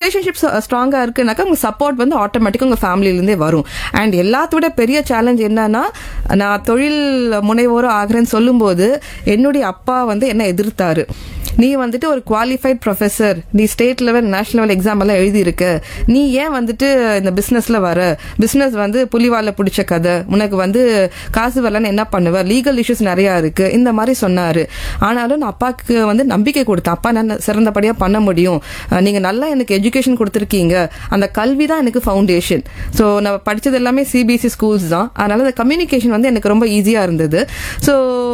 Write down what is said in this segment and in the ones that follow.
relationship ஸ்ட்ராங்கா இருக்குனாக்கா உங்க support வந்து ஆட்டோமேட்டிக்கா உங்க ஃபேமிலிலேருந்தே வரும் அண்ட் எல்லாத்தோட பெரிய சேலஞ்ச் என்னன்னா நான் தொழில் முனைவோரும் ஆகிறேன்னு சொல்லும்போது என்னுடைய அப்பா வந்து என்ன எதிர்த்தாரு நீ வந்துட்டு ஒரு குவாலிஃபைட் ப்ரொஃபசர் நீ state level national level exam எல்லாம் எழுதியிருக்க நீ ஏன் வந்துட்டு இந்த பிசினஸ்ல வர பிசினஸ் வந்து புலிவால பிடிச்ச கதை உனக்கு வந்து காசு வரலன்னு என்ன பண்ணுவ லீகல் இஷ்யூஸ் நிறைய இருக்கு இந்த மாதிரி சொன்னாரு ஆனாலும் நான் அப்பாவுக்கு வந்து நம்பிக்கை கொடுத்தேன் அப்பா நான் சிறந்தபடியா பண்ண முடியும் அஹ் நீங்க நல்லா எனக்கு எஜுகேஷன் கொடுத்துருக்கீங்க அந்த கல்வி தான் எனக்கு ஃபவுண்டேஷன் ஸோ நான் படிச்சது எல்லாமே சிபிஎஸ்சி ஸ்கூல்ஸ் தான் அதனால அந்த கம்யூனிகேஷன் வந்து எனக்கு ரொம்ப ஈஸியா இருந்தது ஸோ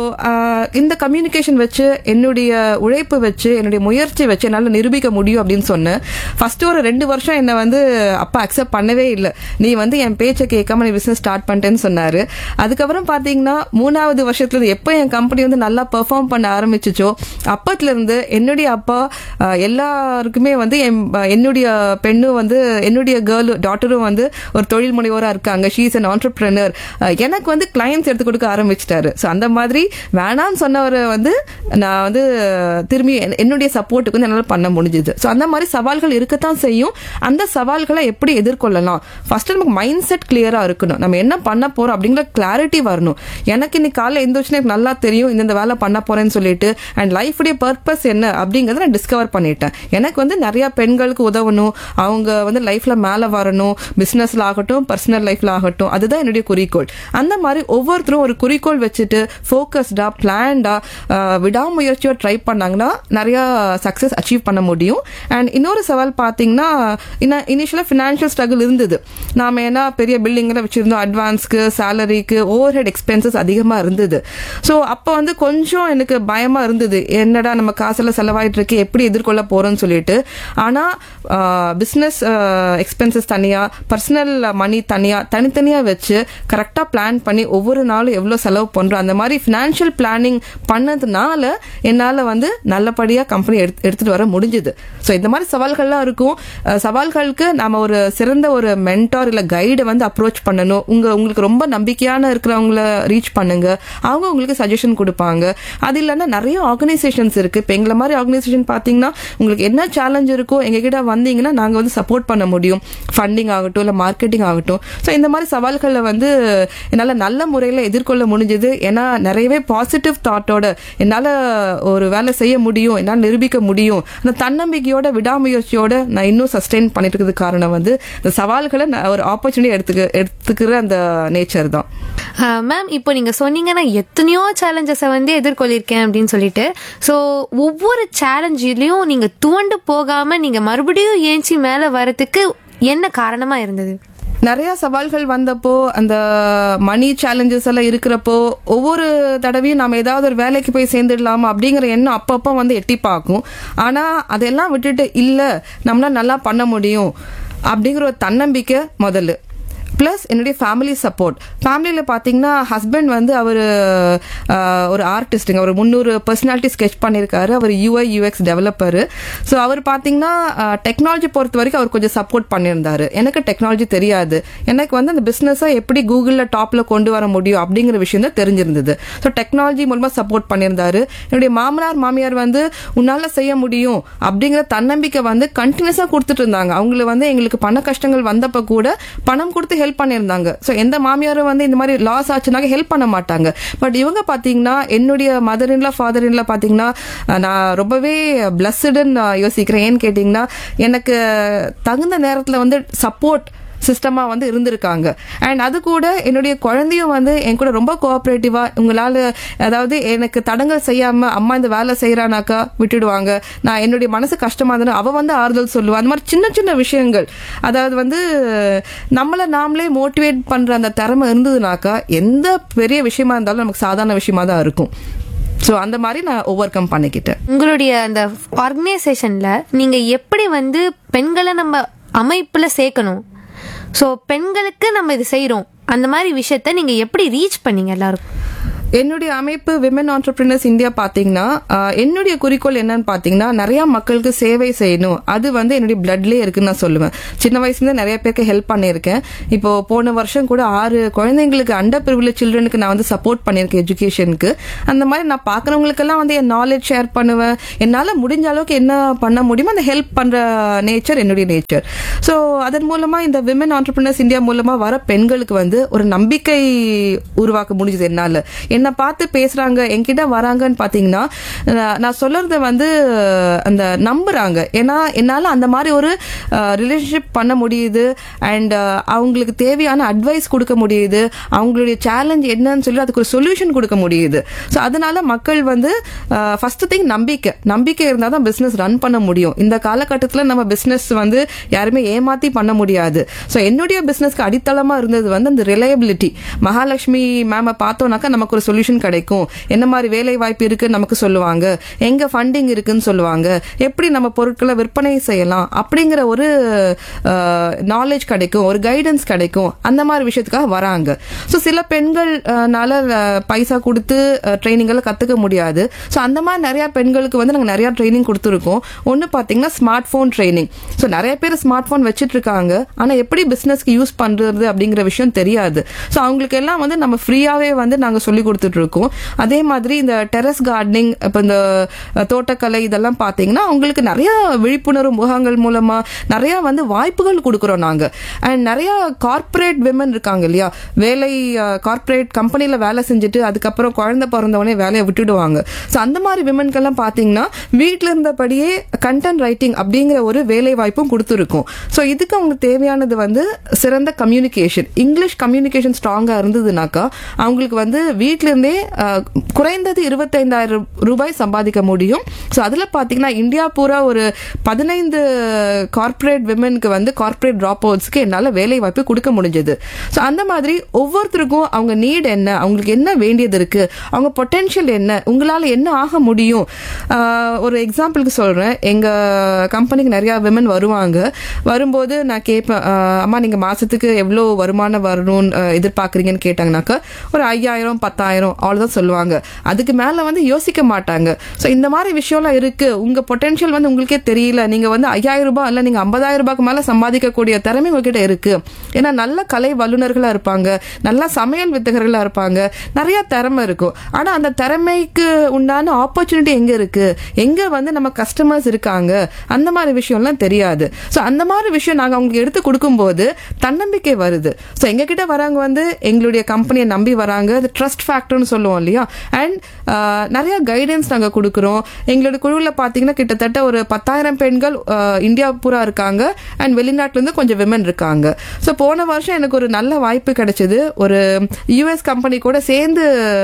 இந்த கம்யூனிகேஷன் வச்சு என்னுடைய உழைப்பு வச்சு என்னுடைய முயற்சி வச்சு என்னால் நிரூபிக்க முடியும் அப்படின்னு சொன்னேன் ஃபர்ஸ்ட் ஒரு ரெண்டு வருஷம் என்னை வந்து அப்பா அக்செப்ட் பண்ணவே இல்லை நீ வந்து என் பேச்சை கேட்காம நீ பிசினஸ் ஸ்டார்ட் பண்ணிட்டேன்னு சொன்னாரு அதுக்கப்புறம் பாத்தீங்கன்னா மூணாவது வருஷத்துல இருந்து எப்போ என் கம்பெனி வந்து நல்லா பெர்ஃபார்ம் பண்ண ஆரம்பிச்சுச்சோ அப்பத்துல இருந்து என்னுடைய அப்பா அஹ், எல்லாருக்குமே வந்து என் என்னுடைய பெண்ணும் வந்து என்னுடைய கேர்ள் டாட்டரும் வந்து ஒரு தொழில் முனைவோரா இருக்காங்க ஷீஸ் அன் ஆண்டர்பிரினர் எனக்கு வந்து கிளைண்ட்ஸ் எடுத்து கொடுக்க ஆரம்பிச்சிட்டாரு ஸோ அந்த மாதிரி வேணாம்னு சொன்னவரை வந்து நான் வந்து திரும்பி என்- என்னுடைய சப்போர்ட்டுக்கு வந்து என்னால் பண்ண முடிஞ்சுது ஸோ அந்த மாதிரி சவால்கள் இருக்கத்தான் செய்யும் அந்த சவால்களை எப்படி எதிர்கொள்ளலாம் ஃபர்ஸ்ட் நமக்கு மைண்ட் செட் கிளியரா இருக்கணும் நம்ம என்ன பண்ண போறோம் அப்படிங்கிற கிளாரிட்டி வரணும் எனக்கு இன்னைக்கு காலைல எந்திரிச்சு எனக்கு நல்லா தெரியும் இந்த இந்த வேலை பண்ண போறேன்னு சொல்லிட்டு அண்ட் லைஃபுடைய பர்பஸ் என்ன அப்படிங்கறத நான் டிஸ்கவர் பண்ணிட்டேன் எனக்கு வந்து நிறைய பெண்களுக்கு உதவணும் அவங்க வந்து லைஃப்ல மேல வரணும் பிசினஸ்ல ஆகட்டும் பர்சனல் லைஃப்ல ஆகட்டும் அதுதான் என்னுடைய குறிக்கோள் அந்த மாதிரி ஒவ்வொருத்தரும் ஒரு குறிக்கோள் வச்சுட்டு ஃபோக்கஸ்டா பிளான்டா விடாமுயற்சியோ ட்ரை பண்ணாங்கன்னா நிறைய சக்சஸ் அச்சீவ் பண்ண முடியும் அண்ட் இன்னொரு சவால் பார்த்தீங்கன்னா இனிஷியலாக ஃபினான்ஷியல் ஸ்ட்ரகிள் இருந்தது நாம ஏன்னா பெரிய பில்டிங்கில் வச்சிருந்தோம் அட்வான்ஸ்க்கு சேலரிக்கு ஓவர் ஹெட் எக்ஸ்பென்சஸ் அதிகமாக இருந்தது ஸோ அப்போ வந்து கொஞ்சம் எனக்கு பயமா இருந்தது என்னடா நம்ம காசெல்லாம் செலவாயிட்டு இருக்கு எப்படி எதிர்கொள்ள போறோம்னு சொல்லிட்டு ஆனா பிசினஸ் எக்ஸ்பென்சஸ் தனியா பர்சனல் மணி தனியா தனித்தனியா வச்சு கரெக்டா பிளான் பண்ணி ஒவ்வொரு நாளும் எவ்வளவு செலவு பண்றோம் அந்த மாதிரி ஃபினான்ஷியல் பிளானிங் பண்ணதுனால என்னால வந்து நல்லபடியா கம்பெனி எடுத்துட்டு வர முடிஞ்சது ஸோ இந்த மாதிரி சவால்கள்லாம் இருக்கும் அஹ், சவால்களுக்கு நாம ஒரு சிறந்த ஒரு மென்டார் இல்ல கைடை வந்து அப்ரோச் பண்ணணும் உங்க உங்களுக்கு ரொம்ப நம்பிக்கையான இருக்கிறவங்கள ரீச் பண்ணுங்க அவங்க உங்களுக்கு சஜஷன் கொடுப்பாங்க அது இல்லைன்னா நிறைய ஆர்கனைசேஷன்ஸ் இருக்கு இப்போ எங்களை மாதிரி ஆர்கனைசேஷன் பார்த்தீங்கன்னா உங்களுக்கு என்ன சேலஞ்ச் இருக்கோ எங்ககிட்ட வந்தீங்கன்னா நாங்கள் வந்து சப்போர்ட் பண்ண முடியும் ஃபண்டிங் ஆகட்டும் இல்லை மார்க்கெட்டிங் ஆகட்டும் ஸோ இந்த மாதிரி சவால்களை வந்து என்னால் நல்ல முறையில் எதிர்கொள்ள முடிஞ்சது ஏன்னா நிறையவே பாசிட்டிவ் தாட்டோட என்னால் ஒரு வேலை செய்ய முடியும் என்னால் நிரூபிக்க முடியும் அந்த தன்னம்பிக்கையோட விடாமுயற்சியோட நான் இன்னும் சஸ்டெயின் பண்ணிட்டு இருக்கிறது காரணம் வந்து இந்த சவால்களை நான் ஒரு ஆப்பர்ச்சுனிட்டி எடுத்துக்க எடுத்துக்கிற அந்த நேச்சர் தான் மேம் இப்போ நீங்க சொன்னீங்கன்னா எத்தனையோ சேலஞ்சஸை வந்து எதிர்கொள்ளிருக்கேன் அப்படின்னு சொல்லிட்டு ஸோ ஒவ்வொரு சேலஞ்சிலையும் நீங்க துவண்டு போகாம நீங்க மறுபடியும் ஏஞ்சி மேல வரதுக்கு என்ன காரணமா இருந்தது நிறைய சவால்கள் வந்தப்போ அந்த மணி சேலஞ்சஸ் எல்லாம் இருக்கிறப்போ ஒவ்வொரு தடவையும் நம்ம ஏதாவது ஒரு வேலைக்கு போய் சேர்ந்துடலாமா அப்படிங்கிற எண்ணம் அப்பப்போ வந்து எட்டி பார்க்கும் ஆனா அதெல்லாம் விட்டுட்டு இல்ல நம்மளால நல்லா பண்ண முடியும் அப்படிங்கிற ஒரு தன்னம்பிக்கை முதல்ல ப்ளஸ் என்னுடைய ஃபேமிலி சப்போர்ட் ஃபேமிலியில் பார்த்தீங்கன்னா ஹஸ்பண்ட் வந்து அவர் ஒரு ஆர்டிஸ்ட்டுங்க ஒரு முந்நூறு பர்சனாலிட்டி ஸ்கெச் பண்ணியிருக்காரு அவர் யூஐ யூஎக்ஸ் டெவலப்பர் ஸோ அவர் பார்த்தீங்கன்னா டெக்னாலஜி பொறுத்த வரைக்கும் அவர் கொஞ்சம் சப்போர்ட் பண்ணியிருந்தாரு எனக்கு டெக்னாலஜி தெரியாது எனக்கு வந்து அந்த பிஸ்னஸை எப்படி கூகுளில் டாப்பில் கொண்டு வர முடியும் அப்படிங்கிற விஷயம் தான் தெரிஞ்சிருந்தது ஸோ டெக்னாலஜி மூலமாக சப்போர்ட் பண்ணியிருந்தாரு என்னுடைய மாமனார் மாமியார் வந்து உன்னால செய்ய முடியும் அப்படிங்கிற தன்னம்பிக்கை வந்து கண்டினியூஸாக கொடுத்துட்டு இருந்தாங்க அவங்களுக்கு வந்து எங்களுக்கு பண கஷ்டங்கள் வந்தப்ப கூட பணம் கொடுத்து ஹெல்ப் பண்ணியிருந்தாங்க ஸோ எந்த மாமியாரும் வந்து இந்த மாதிரி லாஸ் ஆச்சுனாக்க ஹெல்ப் பண்ண மாட்டாங்க பட் இவங்க பார்த்தீங்கன்னா என்னுடைய மதர் இன்ல ஃபாதர் இன்ல பார்த்தீங்கன்னா அஹ், நான் ரொம்பவே பிளஸ்டுன்னு யோசிக்கிறேன் ஏன்னு கேட்டிங்கன்னா எனக்கு தகுந்த நேரத்தில் வந்து சப்போர்ட் சிஸ்டமா வந்து இருந்திருக்காங்க அண்ட் அது கூட என்னுடைய குழந்தையும் வந்து என் கூட ரொம்ப கோஆப்ரேட்டிவா உங்களால அதாவது எனக்கு தடங்கல் செய்யாம அம்மா இந்த வேலை செய்யறானாக்கா விட்டுடுவாங்க நான் என்னுடைய மனசு கஷ்டமா இருந்தாலும் அவ வந்து ஆறுதல் சொல்லுவா அந்த மாதிரி சின்ன சின்ன விஷயங்கள் அதாவது வந்து நம்மளை நாமளே மோட்டிவேட் பண்ற அந்த திறமை இருந்ததுனாக்கா எந்த பெரிய விஷயமா இருந்தாலும் நமக்கு சாதாரண விஷயமா தான் இருக்கும் ஸோ அந்த மாதிரி நான் ஓவர் கம் பண்ணிக்கிட்டேன் உங்களுடைய அந்த ஆர்கனைசேஷன்ல நீங்க எப்படி வந்து பெண்களை நம்ம அமைப்புல சேர்க்கணும் ஸோ பெண்களுக்கு நம்ம இது செய்றோம் அந்த மாதிரி விஷயத்த நீங்க எப்படி ரீச் பண்ணீங்க எல்லாருக்கும் என்னுடைய அமைப்பு விமன் ஆண்டர்பிரினர்ஸ் இந்தியா பாத்தீங்கன்னா ஆஹ், என்னுடைய குறிக்கோள் என்னன்னு பாத்தீங்கன்னா நிறைய மக்களுக்கு சேவை செய்யணும் அது வந்து என்னுடைய பிளட்லயே இருக்குன்னு நான் சொல்லுவேன் சின்ன வயசுல இருந்து நிறைய பேருக்கு ஹெல்ப் பண்ணியிருக்கேன் இப்போ போன வருஷம் கூட ஆறு குழந்தைங்களுக்கு அண்டர் ப்ரிவிலேஜ் சில்ட்ரனுக்கு நான் வந்து சப்போர்ட் பண்ணியிருக்கேன் எஜுகேஷனுக்கு அந்த மாதிரி நான் பார்க்குறவங்களுக்கெல்லாம் வந்து என் நாலேஜ் ஷேர் பண்ணுவேன் என்னால் முடிஞ்ச அளவுக்கு என்ன பண்ண முடியுமோ அந்த ஹெல்ப் பண்ற நேச்சர் என்னுடைய நேச்சர் ஸோ அதன் மூலமா இந்த விமன் ஆண்டர்பிரினர்ஸ் இந்தியா மூலமா வர பெண்களுக்கு வந்து ஒரு நம்பிக்கை உருவாக்க முடிஞ்சது என்னால என்னை பார்த்து பேசுறாங்க என்கிட்ட வராங்கன்னு பாத்தீங்கன்னா நான் நான் சொல்றத வந்து அந்த நம்புறாங்க ஏன்னா என்னால அந்த மாதிரி ஒரு ரிலேஷன்ஷிப் பண்ண முடியுது அண்ட் அவங்களுக்கு தேவையான அட்வைஸ் கொடுக்க முடியுது அவங்களுடைய சேலஞ்ச் என்னன்னு சொல்லி அதுக்கு ஒரு சொல்யூஷன் கொடுக்க முடியுது ஸோ அதனால மக்கள் வந்து ஃபர்ஸ்ட் திங் நம்பிக்கை நம்பிக்கை இருந்தால் தான் பிஸ்னஸ் ரன் பண்ண முடியும் இந்த காலகட்டத்தில் நம்ம பிஸ்னஸ் வந்து யாருமே ஏமாத்தி பண்ண முடியாது ஸோ என்னுடைய பிஸ்னஸ்க்கு அடித்தளமாக இருந்தது வந்து அந்த ரிலையபிலிட்டி மகாலட்சுமி மேமை பார்த்தோம்னாக்கா நமக்கு ஒரு சொல்யூஷன் கிடைக்கும் என்ன மாதிரி வேலை வாய்ப்பு இருக்குன்னு நமக்கு சொல்லுவாங்க எங்க ஃபண்டிங் இருக்குன்னு சொல்லுவாங்க எப்படி நம்ம பொருட்களை விற்பனை செய்யலாம் அப்படிங்கிற ஒரு நாலேஜ் கிடைக்கும் ஒரு கைடன்ஸ் கிடைக்கும் அந்த மாதிரி விஷயத்துக்காக வராங்க ஸோ சில பெண்கள்னால பைசா கொடுத்து ட்ரைனிங் எல்லாம் கத்துக்க முடியாது ஸோ அந்த மாதிரி நிறைய பெண்களுக்கு வந்து நாங்கள் நிறைய ட்ரைனிங் கொடுத்துருக்கோம் ஒன்று பார்த்தீங்கன்னா ஸ்மார்ட் ஃபோன் ட்ரைனிங் ஸோ நிறைய பேர் ஸ்மார்ட் ஃபோன் வச்சுட்டு இருக்காங்க ஆனால் எப்படி பிஸ்னஸ்க்கு யூஸ் பண்றது அப்படிங்கிற விஷயம் தெரியாது ஸோ அவங்களுக்கு எல்லாம் வந்து நம்ம ஃப்ரீயாவே வந்து நாங்கள் சொல்லி கொடுத்துட்டு இருக்கோம் அதே மாதிரி இந்த டெரஸ் கார்டனிங் இப்போ இந்த அஹ், தோட்டக்கலை இதெல்லாம் பார்த்தீங்கன்னா அவங்களுக்கு நிறைய விழிப்புணர்வு முகாங்கள் மூலமா நிறைய வந்து வாய்ப்புகள் கொடுக்குறோம் நாங்க அண்ட் நிறைய கார்ப்பரேட் விமன் இருக்காங்க இல்லையா வேலை கார்ப்பரேட் கம்பெனில வேலை செஞ்சுட்டு அதுக்கப்புறம் குழந்தை பிறந்தவொடனே வேலையை விட்டுடுவாங்க ஸோ அந்த மாதிரி விமன்கெல்லாம் பார்த்தீங்கன்னா வீட்டில் இருந்தபடியே கண்டென்ட் ரைட்டிங் அப்படிங்கிற ஒரு வேலை வாய்ப்பும் கொடுத்துருக்கோம் ஸோ இதுக்கு அவங்களுக்கு தேவையானது வந்து சிறந்த கம்யூனிகேஷன் இங்கிலீஷ் கம்யூனிகேஷன் ஸ்ட்ராங்காக இருந்ததுனாக்கா அவங்களுக்கு வந்து வீட்டில இருந்தே அஹ், குறைந்தது இருபத்தைந்தாயிரம் ரூபாய் சம்பாதிக்க முடியும் ஸோ அதில் பார்த்தீங்கன்னா இந்தியா பூரா ஒரு பதினைந்து கார்ப்பரேட் விமனுக்கு வந்து கார்ப்பரேட் ட்ராப் அவுட்ஸ்க்கு என்னால் வேலை வாய்ப்பு கொடுக்க முடிஞ்சது ஸோ அந்த மாதிரி ஒவ்வொருத்தருக்கும் அவங்க நீட் என்ன அவங்களுக்கு என்ன வேண்டியது இருக்கு அவங்க பொட்டென்ஷியல் என்ன உங்களால் என்ன ஆக முடியும் ஆஹ், ஒரு எக்ஸாம்பிளுக்கு சொல்கிறேன் எங்கள் கம்பெனிக்கு நிறையா விமன் வருவாங்க வரும்போது நான் கேட்பேன் ஆஹ், அம்மா நீங்கள் மாதத்துக்கு எவ்வளோ வருமானம் வரணும்னு ஆஹ், எதிர்பார்க்குறீங்கன்னு கேட்டாங்கனாக்கா ஒரு ஐயாயிரம் பத்தாயிரம் அவ்வளோதான் சொல்லுவாங்க அதுக்கு மேலே வந்து யோசிக்க மாட்டாங்க ஸோ இந்த மாதிரி விஷயம்லாம் இருக்கு உங்க பொட்டென்ஷியல் வந்து உங்களுக்கே தெரியல நீங்க வந்து ஐயாயிரம் ரூபாய் இல்ல நீங்க ஐம்பதாயிரம் ரூபாய்க்கு மேல சம்பாதிக்கக்கூடிய திறமை உங்ககிட்ட இருக்கு ஏன்னா நல்ல கலை வல்லுநர்களா இருப்பாங்க நல்ல சமையல் வித்தகர்களா இருப்பாங்க நிறைய திறமை இருக்கும் ஆனா அந்த திறமைக்கு உண்டான ஆப்பர்ச்சுனிட்டி எங்க இருக்கு எங்க வந்து நம்ம கஸ்டமர்ஸ் இருக்காங்க அந்த மாதிரி விஷயம்லாம் தெரியாது ஸோ அந்த மாதிரி விஷயம் நாங்க அவங்களுக்கு எடுத்து கொடுக்கும்போது தன்னம்பிக்கை வருது ஸோ எங்ககிட்ட வரவங்க வந்து எங்களுடைய கம்பெனியை நம்பி வராங்க அது ட்ரஸ்ட் ஃபேக்டர்னு சொல்லுவோம் இல்லையா அண்ட் நிறைய கைடன்ஸ் நாங்கள் கொடுக்குறோம் எங்களோட குழுவில் பார்த்தீங்கன்னா கிட்டத்தட்ட ஒரு பத்தாயிரம் பெண்கள் ஆஹ், இந்தியா பூரா இருக்காங்க அண்ட் வெளிநாட்டிலேருந்து கொஞ்சம் விமன் இருக்காங்க ஸோ போன வருஷம் எனக்கு ஒரு நல்ல வாய்ப்பு கிடைச்சது ஒரு யூஎஸ் கம்பெனி கூட சேர்ந்து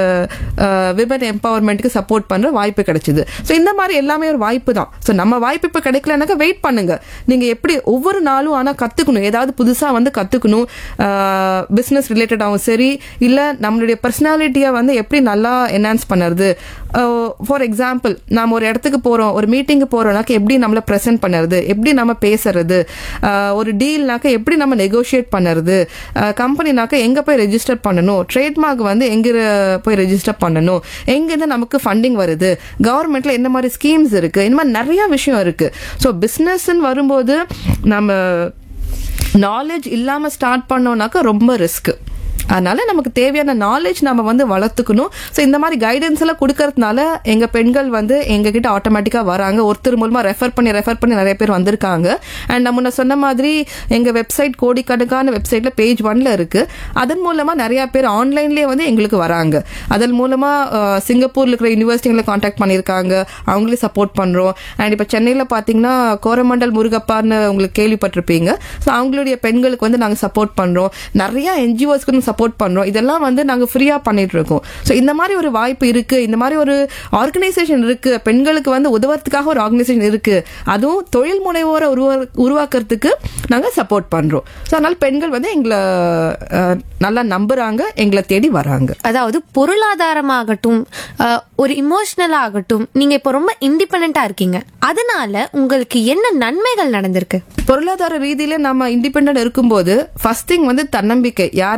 விமன் எம்பவர்மெண்ட்டுக்கு சப்போர்ட் பண்ணுற வாய்ப்பு கிடைச்சது ஸோ இந்த மாதிரி எல்லாமே ஒரு வாய்ப்பு தான் ஸோ நம்ம வாய்ப்பு இப்போ கிடைக்கலனாக்கா வெயிட் பண்ணுங்க நீங்க எப்படி ஒவ்வொரு நாளும் ஆனால் கத்துக்கணும் ஏதாவது புதுசா வந்து கத்துக்கணும் பிஸ்னஸ் ரிலேட்டடாகவும் சரி இல்ல நம்மளுடைய பர்சனாலிட்டியை வந்து எப்படி நல்லா என்ஹான்ஸ் பண்ணுறது ஃபார் எக்ஸாம்பிள் நாம ஒரு இடத்துக்கு போறோம் ஒரு மீட்டிங்கு போறோம்னாக்க எப்படி நம்மளை ப்ரெசென்ட் பண்ணுறது எப்படி நம்ம பேசுறது ஆஹ் ஒரு டீல்னாக்க எப்படி நம்ம நெகோஷியேட் பண்ணுறது கம்பெனினாக்க எங்க போய் ரெஜிஸ்டர் பண்ணணும் ட்ரேட்மார்க் வந்து எங்க போய் ரெஜிஸ்டர் பண்ணணும் எங்கேருந்து நமக்கு ஃபண்டிங் வருது கவர்மெண்ட்ல என்ன மாதிரி ஸ்கீம்ஸ் இருக்கு இந்த மாதிரி நிறைய விஷயம் இருக்கு ஸோ பிஸ்னஸ்ன்னு வரும்போது நம்ம நாலேஜ் இல்லாம ஸ்டார்ட் பண்ணோம்னாக்க ரொம்ப ரிஸ்க் அதனால நமக்கு தேவையான நாலேஜ் நம்ம வந்து வளர்த்துக்கணும் ஸோ இந்த மாதிரி கைடன்ஸ் எல்லாம் கொடுக்கறதுனால எங்க பெண்கள் வந்து எங்க கிட்ட ஆட்டோமேட்டிக்கா வராங்க ஒருத்தர் மூலமா ரெஃபர் பண்ணி ரெஃபர் பண்ணி நிறைய பேர் வந்திருக்காங்க அண்ட் நம்ம முன்ன சொன்ன மாதிரி எங்க வெப்சைட் கோடிக்கணக்கான வெப்சைட்ல பேஜ் ஒன்ல இருக்கு அதன் மூலமா நிறைய பேர் ஆன்லைன்லயே வந்து எங்களுக்கு வராங்க அதன் மூலமா அஹ், சிங்கப்பூர்ல இருக்கிற யூனிவர்சிட்டிகளை காண்டாக்ட் பண்ணியிருக்காங்க அவங்களே சப்போர்ட் பண்றோம் அண்ட் இப்போ சென்னையில பாத்தீங்கன்னா கோரமண்டல் முருகப்பான்னு உங்களுக்கு கேள்விப்பட்டிருப்பீங்க ஸோ அவங்களுடைய பெண்களுக்கு வந்து நாங்க சப்போர்ட் பண்றோம் நிறைய என்ஜிஓஸ்க்கு வந்து சப்போர்ட் பண்றோம் இதெல்லாம் வந்து நாங்க ஃப்ரீயா பண்ணிட்டு இருக்கோம் ஸோ இந்த மாதிரி ஒரு வாய்ப்பு இருக்கு இந்த மாதிரி ஒரு ஆர்கனைசேஷன் இருக்கு பெண்களுக்கு வந்து உதவுறதுக்காக ஒரு ஆர்கனைசேஷன் இருக்கு அதுவும் தொழில் முனைவோரை உருவா உருவாக்குறதுக்கு நாங்க சப்போர்ட் பண்றோம் ஸோ அதனால பெண்கள் வந்து எங்களை அஹ், நல்லா நம்புறாங்க எங்களை தேடி வராங்க அதாவது பொருளாதாரமாகட்டும் அஹ், ஒரு இமோஷனல் ஆகட்டும் நீங்க இப்போ ரொம்ப இண்டிபெண்டா இருக்கீங்க அதனால உங்களுக்கு என்ன நன்மைகள் நடந்திருக்கு பொருளாதார ரீதியில நம்ம இண்டிபெண்டன்ட் இருக்கும்போது ஃபர்ஸ்ட் திங் வந்து தன்னம்பிக்கை யாரையுமே நம்பி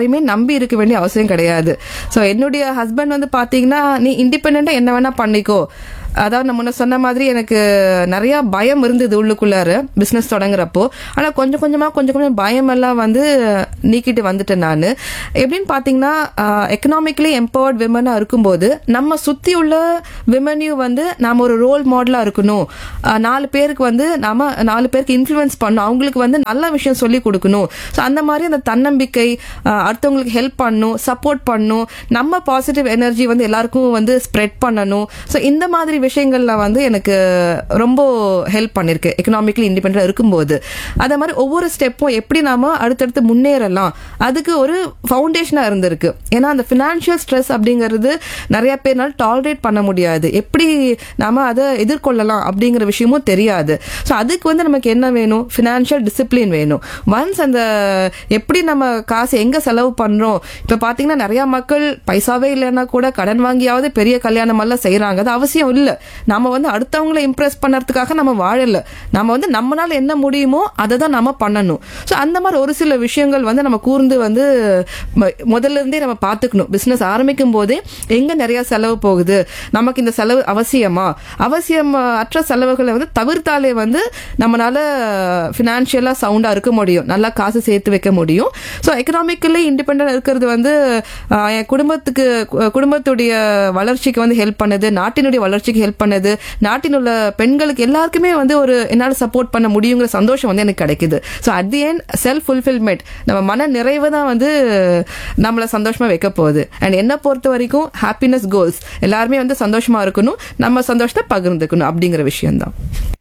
நம்பி இருக்க வேண்டிய அவசியம் கிடையாது ஸோ என்னுடைய ஹஸ்பண்ட் வந்து பாத்தீங்கன்னா நீ இண்டிபெண்டா என்ன வேணா பண்ணிக்கோ அதாவது நான் முன்ன சொன்ன மாதிரி எனக்கு நிறைய பயம் இருந்தது உள்ளுக்குள்ளார பிசினஸ் தொடங்குறப்போ ஆனா கொஞ்சம் கொஞ்சமா கொஞ்சம் கொஞ்சம் பயம் எல்லாம் வந்து நீக்கிட்டு வந்துட்டேன் நான் எப்படின்னு பாத்தீங்கன்னா எக்கனாமிக்கலி எம்பவர்ட் விமனா இருக்கும்போது நம்ம சுத்தி உள்ள விமனையும் வந்து நாம ஒரு ரோல் மாடலா இருக்கணும் ஆஹ் நாலு பேருக்கு வந்து நாம நாலு பேருக்கு இன்ஃப்ளூயன்ஸ் பண்ணணும் அவங்களுக்கு வந்து நல்ல விஷயம் சொல்லி கொடுக்கணும் ஸோ அந்த மாதிரி அந்த தன்னம்பிக்கை ஆஹ் அடுத்தவங்களுக்கு ஹெல்ப் பண்ணணும் சப்போர்ட் பண்ணணும் நம்ம பாசிட்டிவ் எனர்ஜி வந்து எல்லாருக்கும் வந்து ஸ்ப்ரெட் பண்ணணும் ஸோ இந்த மாதிரி விஷயங்கள்ல வந்து எனக்கு ரொம்ப ஹெல்ப் பண்ணிருக்கு எக்கனாமிக்கலி இண்டிபெண்டா இருக்கும்போது அதே மாதிரி ஒவ்வொரு ஸ்டெப்பும் எப்படி நாம அடுத்தடுத்து முன்னேறலாம் அதுக்கு ஒரு ஃபவுண்டேஷனா இருந்திருக்கு ஏன்னா அந்த ஃபினான்ஷியல் ஸ்ட்ரெஸ் அப்படிங்கிறது நிறைய பேர்னால டாலரேட் பண்ண முடியாது எப்படி நாம அதை எதிர்கொள்ளலாம் அப்படிங்கிற விஷயமும் தெரியாது ஸோ அதுக்கு வந்து நமக்கு என்ன வேணும் ஃபினான்ஷியல் டிசிப்ளின் வேணும் ஒன்ஸ் அந்த எப்படி நம்ம காசு எங்க செலவு பண்றோம் இப்ப பாத்தீங்கன்னா நிறைய மக்கள் பைசாவே இல்லைன்னா கூட கடன் வாங்கியாவது பெரிய கல்யாணம் எல்லாம் செய்யறாங்க அது அவசியம் இல்ல நம்ம வந்து அடுத்தவங்களை இம்ப்ரெஸ் பண்ணறதுக்காக நம்ம வாழல நம்ம வந்து நம்மளால என்ன முடியுமோ அதை தான் நம்ம பண்ணணும் ஸோ அந்த மாதிரி ஒரு சில விஷயங்கள் வந்து நம்ம கூர்ந்து வந்து ம- முதல்ல இருந்தே நம்ம பார்த்துக்கணும் பிசினஸ் ஆரம்பிக்கும் போதே எங்க நிறைய செலவு போகுது நமக்கு இந்த செலவு அவசியமா அவசியம் அற்ற செலவுகளை வந்து தவிர்த்தாலே வந்து நம்மளால ஃபினான்ஷியலா சவுண்டா இருக்க முடியும் நல்லா காசு சேர்த்து வைக்க முடியும் ஸோ எக்கனாமிக்கலி இண்டிபெண்டா இருக்கிறது வந்து ஆஹ், என் குடும்பத்துக்கு கு- குடும்பத்துடைய வளர்ச்சிக்கு வந்து ஹெல்ப் பண்ணுது நாட்டினுடைய வளர்ச்சிக்கு ஹெல்ப் பண்ணுது நாட்டில் உள்ள பெண்களுக்கு எல்லாருக்குமே வந்து ஒரு என்னால் சப்போர்ட் பண்ண முடியுங்கிற சந்தோஷம் வந்து எனக்கு கிடைக்குது so at the end self fulfilment நம்ம மன நிறைவு தான் வந்து நம்மளை சந்தோஷமா வைக்க போகுது அண்ட் என்ன பொறுத்த வரைக்கும் ஹாப்பினஸ் கோல்ஸ் எல்லாருமே வந்து சந்தோஷமா இருக்கணும் நம்ம சந்தோஷத்தை பகிர்ந்துக்கணும் அப்படிங்கிற விஷயம்தான்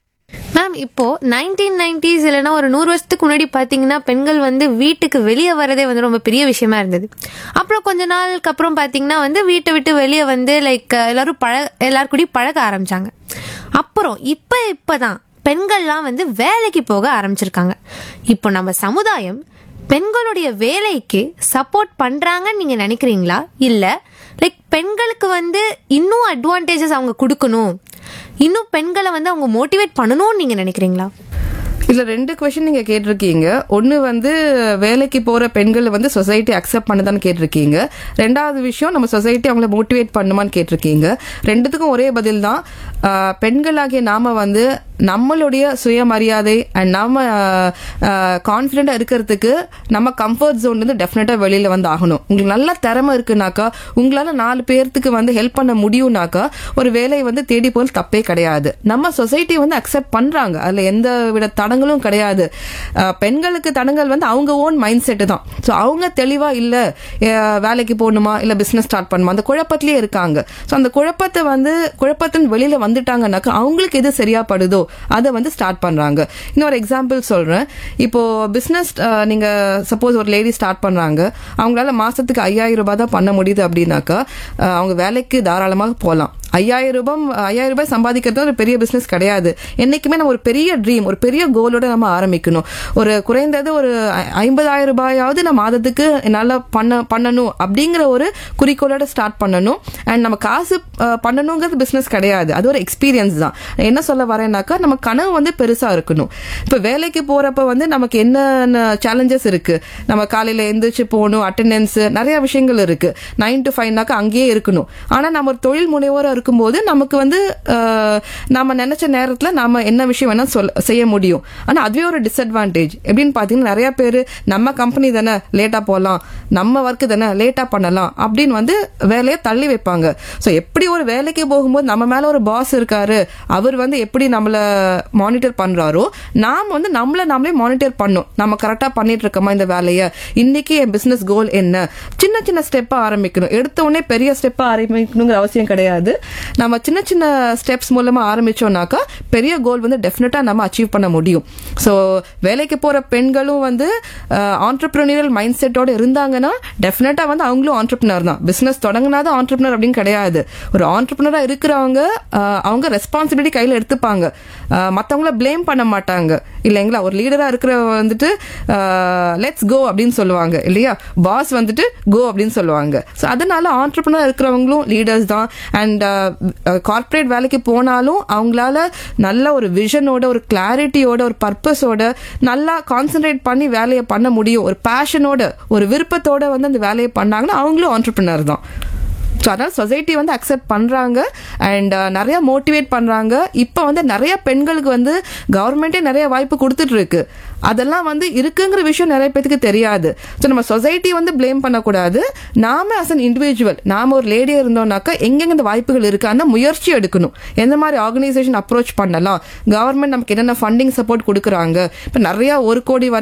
மேம் இப்போ நைன்டீன் நைன்டிஸ் இல்லைன்னா ஒரு நூறு வருஷத்துக்கு முன்னாடி பாத்தீங்கன்னா பெண்கள் வந்து வீட்டுக்கு வெளியே வரதே வந்து ரொம்ப பெரிய விஷயமா இருந்தது அப்புறம் கொஞ்ச நாளுக்கு அப்புறம் பாத்தீங்கன்னா வந்து வீட்டை விட்டு வெளியே வந்து லைக் எல்லாரும் பழ எல்லாரும் கூடயும் பழக ஆரம்பிச்சாங்க அப்புறம் இப்ப இப்பதான் பெண்கள்லாம் வந்து வேலைக்கு போக ஆரம்பிச்சிருக்காங்க இப்போ நம்ம சமுதாயம் பெண்களுடைய வேலைக்கு சப்போர்ட் பண்றாங்கன்னு நீங்க நினைக்கிறீங்களா இல்ல லைக் பெண்களுக்கு வந்து இன்னும் அட்வான்டேஜஸ் அவங்க கொடுக்கணும் இன்னும் பெண்களை வந்து அவங்க மோட்டிவேட் பண்ணணும்னு நீங்க நினைக்கிறீங்களா இதுல ரெண்டு கொஸ்டின் நீங்க கேட்டிருக்கீங்க ஒன்னு வந்து வேலைக்கு போற பெண்கள் வந்து சொசைட்டி அக்செப்ட் பண்ணுதான்னு கேட்டிருக்கீங்க ரெண்டாவது விஷயம் நம்ம சொசைட்டி அவங்கள மோட்டிவேட் பண்ணுமான்னு கேட்டிருக்கீங்க ரெண்டுத்துக்கும் ஒரே பதில் தான் ஆஹ், பெண்களாகிய நாம வந்து நம்மளுடைய சுயமரியாதை அண்ட் நாம கான்ஃபிடென்டா இருக்கிறதுக்கு நம்ம கம்ஃபர்ட் ஜோன்ல இருந்து டெஃபினட்டா வெளியில வந்து ஆகணும் உங்களுக்கு நல்ல திறமை இருக்குனாக்கா உங்களால நாலு பேர்த்துக்கு வந்து ஹெல்ப் பண்ண முடியும்னாக்கா ஒரு வேலையை வந்து தேடி போகிறது தப்பே கிடையாது நம்ம சொசைட்டி வந்து அக்செப்ட் பண்றாங்க அதுல எந்த வித தடங்களும் கிடையாது அஹ், பெண்களுக்கு தடங்கள் வந்து அவங்க ஓன் மைண்ட் செட்டு தான் ஸோ அவங்க தெளிவா இல்ல அஹ், வேலைக்கு போகணுமா இல்ல பிசினஸ் ஸ்டார்ட் பண்ணுமா அந்த குழப்பத்திலேயே இருக்காங்க ஸோ அந்த குழப்பத்தை வந்து குழப்பத்தின் வெளியில வந்துட்டாங்கன்னாக்கா அவங்களுக்கு எது சரியா படுதோ அதை வந்து ஸ்டார்ட் பண்றாங்க இன்னொரு எக்ஸாம்பிள் சொல்றேன் இப்போ பிசினஸ் நீங்க சப்போஸ் ஒரு லேடி ஸ்டார்ட் பண்றாங்க அவங்களால மாசத்துக்கு ஐயாயிரம் ரூபாய் தான் பண்ண முடியுது அப்படின்னாக்கா அஹ், அவங்க வேலைக்கு தாராளமாக போகலாம் ஐயாயிரம் ரூபாய் ஐயாயிரம் ரூபாய் சம்பாதிக்கிறது ஒரு பெரிய பிசினஸ் கிடையாது என்னைக்குமே நம்ம ஒரு பெரிய ட்ரீம் ஒரு பெரிய கோலோட நம்ம ஆரம்பிக்கணும் ஒரு குறைந்தது ஒரு ஐ- ஐம்பதாயிரம் ரூபாயாவது நம்ம மாதத்துக்கு என்னால பண்ண பண்ணணும் அப்படிங்கிற ஒரு குறிக்கோளோட ஸ்டார்ட் பண்ணணும் அண்ட் நம்ம காசு அஹ், பண்ணணுங்கிறது பிசினஸ் கிடையாது அது ஒரு எக்ஸ்பீரியன்ஸ் தான் என்ன சொல்ல வரேன்னாக்கா நம்ம கனவு வந்து பெருசா இருக்கணும் இப்ப வேலைக்கு போறப்ப வந்து நமக்கு என்னென்ன சேலஞ்சஸ் இருக்கு நம்ம காலையில எந்திரிச்சு போகணும் அட்டெண்டன்ஸ் நிறைய விஷயங்கள் இருக்கு நைன் டு ஃபைவ்னாக்கா அங்கேயே இருக்கணும் ஆனா நம்ம ஒரு தொழில் முனைவோரா இருக்கும்போது நமக்கு வந்து அஹ், நாம நினைச்ச நேரத்துல நாம என்ன விஷயம் வேணா சொல்ல செய்ய முடியும் ஆனா அதுவே ஒரு டிஸ்அட்வான்டேஜ் எப்படின்னு பாத்தீங்கன்னா நிறைய பேர் நம்ம கம்பெனி தானே லேட்டா போகலாம் நம்ம ஒர்க் தானே லேட்டா பண்ணலாம் அப்படின்னு வந்து வேலையை தள்ளி வைப்பாங்க ஸோ எப்படி ஒரு வேலைக்கு போகும்போது நம்ம மேல ஒரு பாஸ் இருக்காரு அவர் வந்து எப்படி நம்மள மானிட்டர் பண்றாரோ நாம் வந்து நம்மள நாமளே மானிட்டர் பண்ணோம் நம்ம கரெக்டா பண்ணிட்டு இருக்கோமா இந்த வேலையை இன்னைக்கு என் பிசினஸ் கோல் என்ன சின்ன சின்ன ஸ்டெப்பா ஆரம்பிக்கணும் எடுத்த உடனே பெரிய ஸ்டெப்பா ஆரம்பிக்கணுங்கிற அவசியம் கிடையாது நம்ம சின்ன சின்ன ஸ்டெப்ஸ் மூலமா ஆரம்பிச்சோம்னாக்கா பெரிய கோல் வந்து டெஃபினட்டா நம்ம அச்சீவ் பண்ண முடியும் ஸோ வேலைக்கு போற பெண்களும் வந்து ஆண்டர்பிரினியல் மைண்ட் செட்டோட இருந்தாங்கன்னா டெஃபினட்டா வந்து அவங்களும் ஆண்டர்பிரினர் தான் பிசினஸ் தொடங்கினாதான் ஆண்டர்பிரினர் அப்படின்னு கிடையாது ஒரு ஆண்டர்பிரினரா இருக்கிறவங்க ஆஹ், அவங்க ரெஸ்பான்சிபிலிட்டி கையில எடுத்துப்பாங்க ஆஹ், மத்தவங்கள ப்ளேம் பண்ண மாட்டாங்க இல்லைங்களா ஒரு லீடரா இருக்கிற வந்துட்டு லெட்ஸ் கோ அப்படின்னு சொல்லுவாங்க இல்லையா பாஸ் வந்துட்டு கோ அப்படின்னு சொல்லுவாங்க ஸோ அதனால ஆண்டர்பிரினர் இருக்கிறவங்களும் லீடர்ஸ் தான் அண்ட் கார்ப்பரேட் வேலைக்கு போனாலும் அவங்களால நல்ல ஒரு விஷனோட ஒரு கிளாரிட்டியோட ஒரு பர்பஸோட நல்லா கான்சென்ட்ரேட் பண்ணி வேலையை பண்ண முடியும் ஒரு பேஷனோட ஒரு விருப்பத்தோட வந்து அந்த வேலையை பண்ணாங்கன்னா அவங்களும் ஆண்டர்பிரினர் தான் ஸோ அதனால் சொசைட்டி வந்து அக்செப்ட் பண்ணுறாங்க அண்ட் நிறைய மோட்டிவேட் பண்ணுறாங்க இப்போ வந்து நிறைய பெண்களுக்கு வந்து கவர்மெண்ட்டே நிறைய வாய்ப்பு கொடுத்துட்டு இருக்கு அதெல்லாம் வந்து இருக்குங்கிற விஷயம் நிறைய பேத்துக்கு தெரியாது ஸோ நம்ம சொசைட்டி வந்து ப்ளேம் பண்ணக்கூடாது நாம அஸ் அன் இண்டிவிஜுவல் நாம ஒரு லேடியாக இருந்தோம்னாக்கா எங்கெங்க இந்த வாய்ப்புகள் இருக்கு அந்த முயற்சி எடுக்கணும் எந்த மாதிரி ஆர்கனைசேஷன் அப்ரோச் பண்ணலாம் கவர்மெண்ட் நமக்கு என்னென்ன ஃபண்டிங் சப்போர்ட் கொடுக்குறாங்க இப்போ நிறைய ஒரு கோடி வரை